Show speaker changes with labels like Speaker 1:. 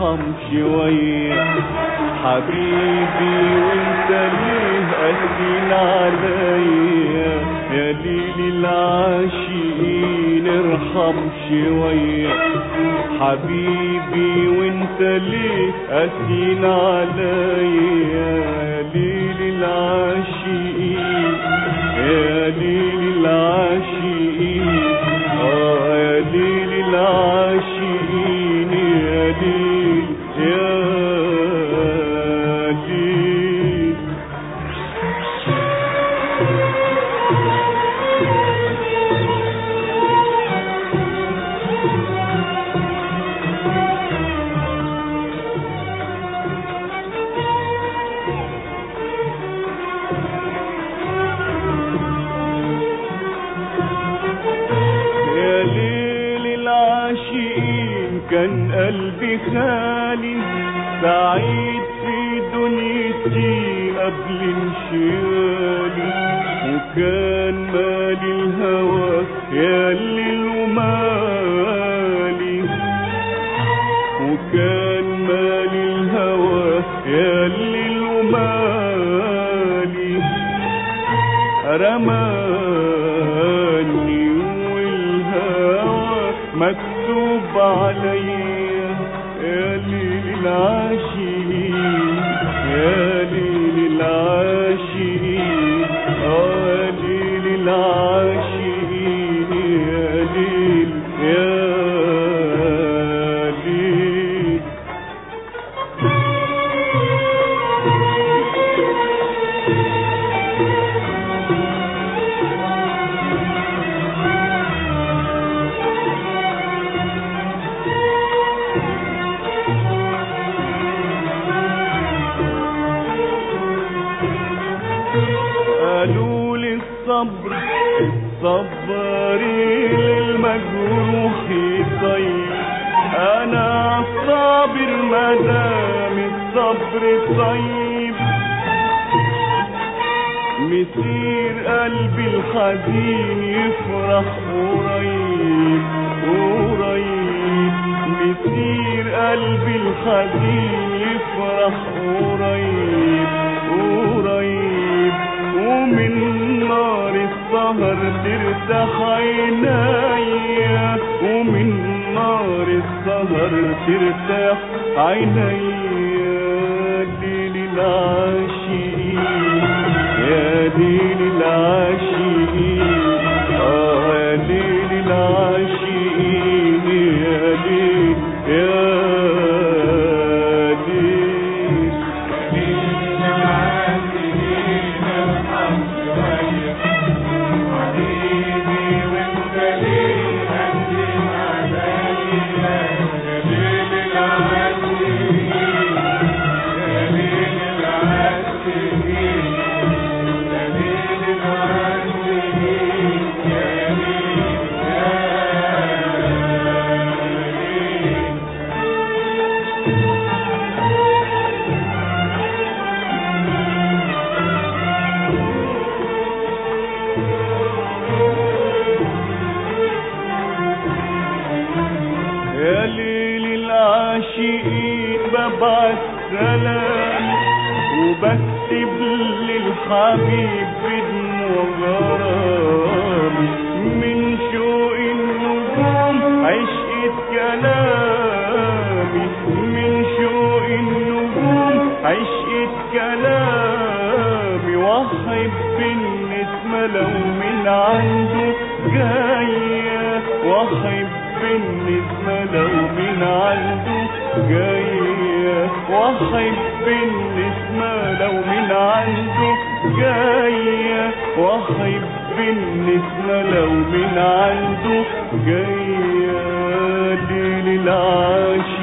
Speaker 1: ارحم شوية حبيبي وانت ليه قاسين عليا يا ليل العاشقين ارحم شوية حبيبي وانت ليه قاسين عليا يا ليل العاشقين يا ليل العاشقين اه يا ليل العاشقين يا ليل يا ليل يا ليل العاشقين كان قلبي خالي سعيد في دنيتي قبل انشغالي وكان مالي الهوى يا الليل ومالي وكان مالي الهوى يا الليل ومالي رماني والهوى مكتوب عليا يا ليل العاشقين يا ليل العاشقين اه يا ليل العاشقين يا ليل يا ليل قالوا لي الصبر صبري للمجروح طيب انا صابر ما دام الصبر طيب مسير قلبي الحزين يفرح قريب قريب مسير قلبي الحزين يفرح قريب قريب ومن نار السهر ترتاح عينيا ومن نار السهر ترتاح عينيا ليل العاشقين يا ليل العاشقين اه يا ليل العاشقين يا ليل يا ليل يا ليل العاشقين ببعت سلام وبكتب للحبيب بدموع غرام من شوق النجوم عشقة كلامي من شوق النجوم عشقة كلامي واحب النسمة لو من عنده جاية واحب النسمة لو من عنده جاية واحب النسمة لو من عنده جاية واحب النسمة لو من عنده جاية ليل العاشق